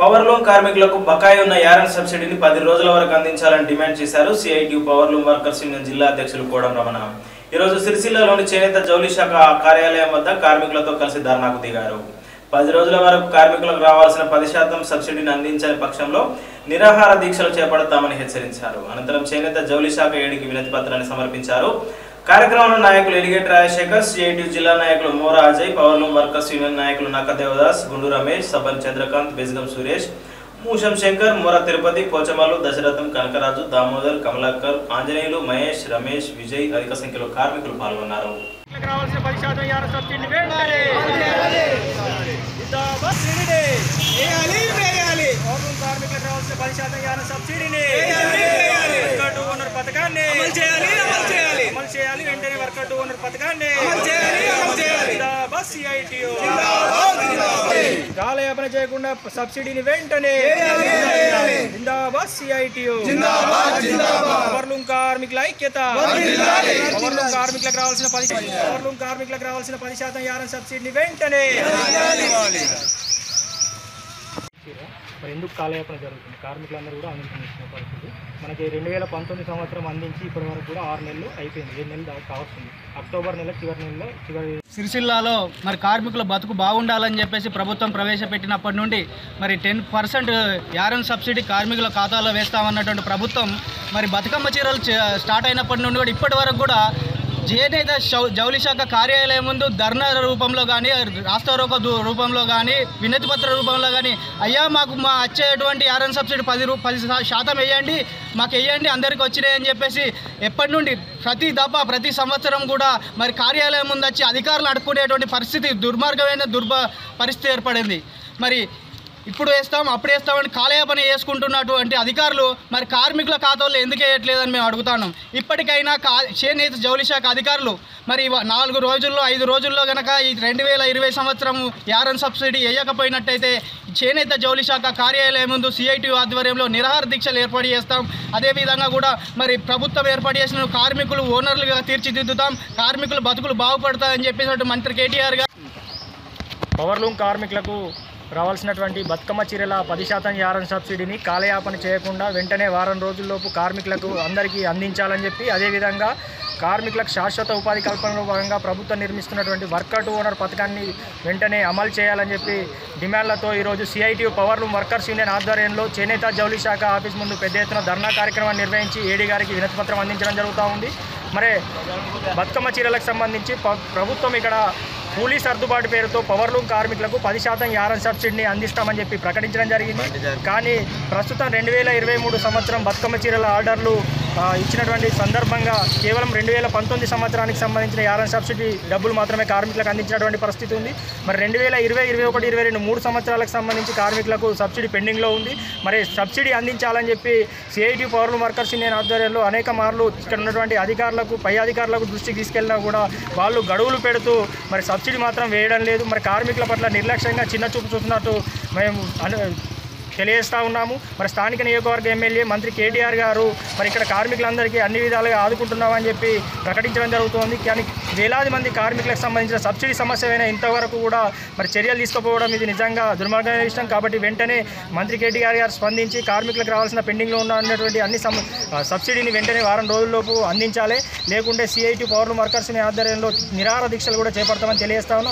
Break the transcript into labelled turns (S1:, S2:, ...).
S1: Powerloom కార్మికులకు బకాయి ఉన్న యారన్ సబ్సిడీని పది రోజుల వరకు అందించాలని డిమాండ్ చేశారు సిఐటి పవర్లూమ్ వర్కర్స్ యూనియన్ జిల్లా అధ్యక్షులు కోడం రమణ ఈరోజు సిరిసిల్లలోని చేనేత జౌలి శాఖ కార్యాలయం వద్ద కార్మికులతో కలిసి ధర్నాకు దిగారు పది రోజుల వరకు కార్మికులకు రావాల్సిన పది శాతం సబ్సిడీని అందించని పక్షంలో నిరాహార దీక్షలు చేపడతామని హెచ్చరించారు అనంతరం చేనేత జౌలి శాఖ ఏడికి వినతి పత్రాన్ని సమర్పించారు కార్యక్రమంలో నాయకులు ఎలిగేట్ రాజశేఖర్ సిఐటి జిల్లా నాయకులు Mora Ajay powerloom workers union నాయకులు నక్క దేవదాస్ గుండు రమేష్ సబన్ చంద్రకాంత్ బెజగం సురేష్ మూషం శంకర్ మోర తిరుపతి పోచమల్లు దశరథం కనకరాజు దామోదర్ కమలాకర్ ఆంజనేయులు మహేష్ రమేష్ విజయ్ అధిక సంఖ్యలో కార్మికులు పాల్గొన్నారు
S2: కార్మికులకు రావాల్సిన పది శాతం యార సబ్సిడీని వెంటనే జిందాబాద్ సబ్సిడీని. పౌరులు కార్మికులకు రావాల్సిన పది శాతం యార సబ్సిడీని వర్కర్ టు ఓనర్ పథకాన్ని అమలు చేయాలి వెంటనే వర్కర్ టు ఓనర్ పథకాన్ని జిందాబాద్ సిఐటియు కాలయాపన చేయకుండా సబ్సిడీని వెంటనే జిందాబాద్ సిఐటియు పవర్లూమ్ కార్మికుల ఐక్యత పవర్లూమ్ కార్మికులకు రావాల్సిన పది పవర్లూమ్ కార్మికులకు రావాల్సిన పది శాతం యారం సబ్సిడీని వెంటనే మరి ఎందుకు కాలయాపన జరుగుతుంది కార్మికులందరూ కూడా ఆనందించిన పరిస్థితి మనకి రెండు వేల పంతొమ్మిది సంవత్సరం అందించి ఇప్పటి వరకు కూడా ఆరు నెలలు అయిపోయింది ఏడు నెలలు దాకా కావస్తుంది అక్టోబర్ నెల చివరి నెలలో చివరి
S3: సిరిసిల్లాలో మరి కార్మికుల బతుకు బాగుండాలని చెప్పేసి ప్రభుత్వం ప్రవేశపెట్టినప్పటి నుండి మరి టెన్ పర్సెంట్ యారన్ సబ్సిడీ కార్మికుల ఖాతాలో వేస్తామన్నటువంటి ప్రభుత్వం మరి బతుకమ్మ చీరలు చే- స్టార్ట్ అయినప్పటి నుండి కూడా ఇప్పటి వరకు కూడా చేనేత శౌ- జౌలి శాఖ కార్యాలయం ముందు ధర్నా రూపంలో కానీ రాస్తారోక రూపంలో కానీ వినతి పత్ర రూపంలో కానీ అయ్యా మాకు మా వచ్చేటువంటి యారన్ సబ్సిడీ పది రూ పది శా- శాతం వేయండి మాకు వేయండి అందరికి వచ్చినాయి అని చెప్పేసి ఎప్పటి నుండి ప్రతి దఫా ప్రతి సంవత్సరం కూడా మరి కార్యాలయం ముందు వచ్చి అధికారులు అడుక్కునేటువంటి పరిస్థితి దుర్మార్గమైన దుర్భ పరిస్థితి ఏర్పడింది మరి ఇప్పుడు వేస్తాం అప్పుడు వేస్తామని కాలయాపన వేసుకుంటున్నటువంటి అధికారులు మరి కార్మికుల ఖాతాల్లో ఎందుకు వేయట్లేదని మేము అడుగుతున్నాం ఇప్పటికైనా కా చేనేత జౌలి శాఖ అధికారులు మరి ఇవ- నాలుగు రోజుల్లో ఐదు రోజుల్లో కనుక ఈ రెండు వేల ఇరవై సంవత్సరం యారన్ సబ్సిడీ వేయకపోయినట్టయితే చేనేత జౌలి శాఖ కార్యాలయం ముందు సిఐటి ఆధ్వర్యంలో నిరాహార దీక్షలు ఏర్పాటు చేస్తాం అదేవిధంగా కూడా మరి ప్రభుత్వం ఏర్పాటు చేసిన కార్మికులు ఓనర్లుగా తీర్చిదిద్దుతాం కార్మికులు బతుకులు బాగుపడతాయని చెప్పేసి మంత్రి కేటీఆర్ గారు
S2: పవర్లూమ్ కార్మికులకు రావాల్సినటువంటి బతుకమ్మ చీరల పది శాతం యారన్ సబ్సిడీని కాలయాపన చేయకుండా వెంటనే వారం రోజుల్లోపు కార్మికులకు అందరికీ అందించాలని చెప్పి అదేవిధంగా కార్మికులకు శాశ్వత ఉపాధి కల్పనలో భాగంగా ప్రభుత్వం నిర్మిస్తున్నటువంటి వర్కర్ టు ఓనర్ పథకాన్ని వెంటనే అమలు చేయాలని చెప్పి డిమాండ్లతో ఈరోజు సిఐటి పవర్లూమ్ వర్కర్స్ యూనియన్ ఆధ్వర్యంలో చేనేత జౌలి శాఖ ఆఫీస్ ముందు పెద్ద ఎత్తున ధర్నా కార్యక్రమాన్ని నిర్వహించి ఏడీ గారికి వినతిపత్రం అందించడం జరుగుతూ ఉంది మరి బతుకమ్మ చీరలకు సంబంధించి ప- ప్రభుత్వం ఇక్కడ కూలీ సర్దుబాటు పేరుతో పవర్లూమ్ కార్మికులకు పది శాతం యారన్ సబ్సిడీని అందిస్తామని చెప్పి ప్రకటించడం జరిగింది కానీ ప్రస్తుతం రెండు వేల ఇరవై మూడు సంవత్సరం బతుకమ్మ చీరల ఆర్డర్లు ఆ, ఇచ్చినటువంటి సందర్భంగా కేవలం రెండు వేల పంతొమ్మిది సంవత్సరానికి సంబంధించిన యారన్ సబ్సిడీ డబ్బులు మాత్రమే కార్మికులకు అందించినటువంటి పరిస్థితి ఉంది మరి రెండు వేల ఇరవై ఇరవై ఒకటి ఇరవై రెండు మూడు సంవత్సరాలకు సంబంధించి కార్మికులకు సబ్సిడీ పెండింగ్లో ఉంది మరి సబ్సిడీ అందించాలని చెప్పి సిఐటి పవర్లు వర్కర్స్ యూనియన్ ఆధ్వర్యంలో అనేక మార్లు ఇక్కడ ఉన్నటువంటి అధికారులకు పై అధికారులకు దృష్టికి తీసుకెళ్ళినా కూడా వాళ్ళు గడువులు పెడుతూ మరి సబ్సిడీ మాత్రం వేయడం లేదు మరి కార్మికుల పట్ల నిర్లక్ష్యంగా చిన్న చూపు చూస్తున్నట్టు మేము అను తెలియజేస్తా ఉన్నాము మరి స్థానిక నియోజకవర్గ ఎమ్మెల్యే మంత్రి కేటీఆర్ గారు మరి ఇక్కడ కార్మికులందరికీ అన్ని విధాలుగా ఆదుకుంటున్నామని చెప్పి ప్రకటించడం జరుగుతోంది కానీ వేలాది మంది కార్మికులకు సంబంధించిన సబ్సిడీ సమస్య అయినా ఇంతవరకు కూడా మరి చర్యలు తీసుకోపోవడం ఇది నిజంగా దుర్మార్గమైన విషయం కాబట్టి వెంటనే మంత్రి కేటీఆర్ గారు స్పందించి కార్మికులకు రావాల్సిన పెండింగ్లో ఉన్నటువంటి అన్ని సమ ఆ, సబ్సిడీని వెంటనే వారం రోజుల్లోపు అందించాలి లేకుంటే సిఐటి పవర్లు వర్కర్స్ని ఆధ్వర్యంలో నిరాహార దీక్షలు కూడా చేపడతామని తెలియజేస్తా ఉన్నాం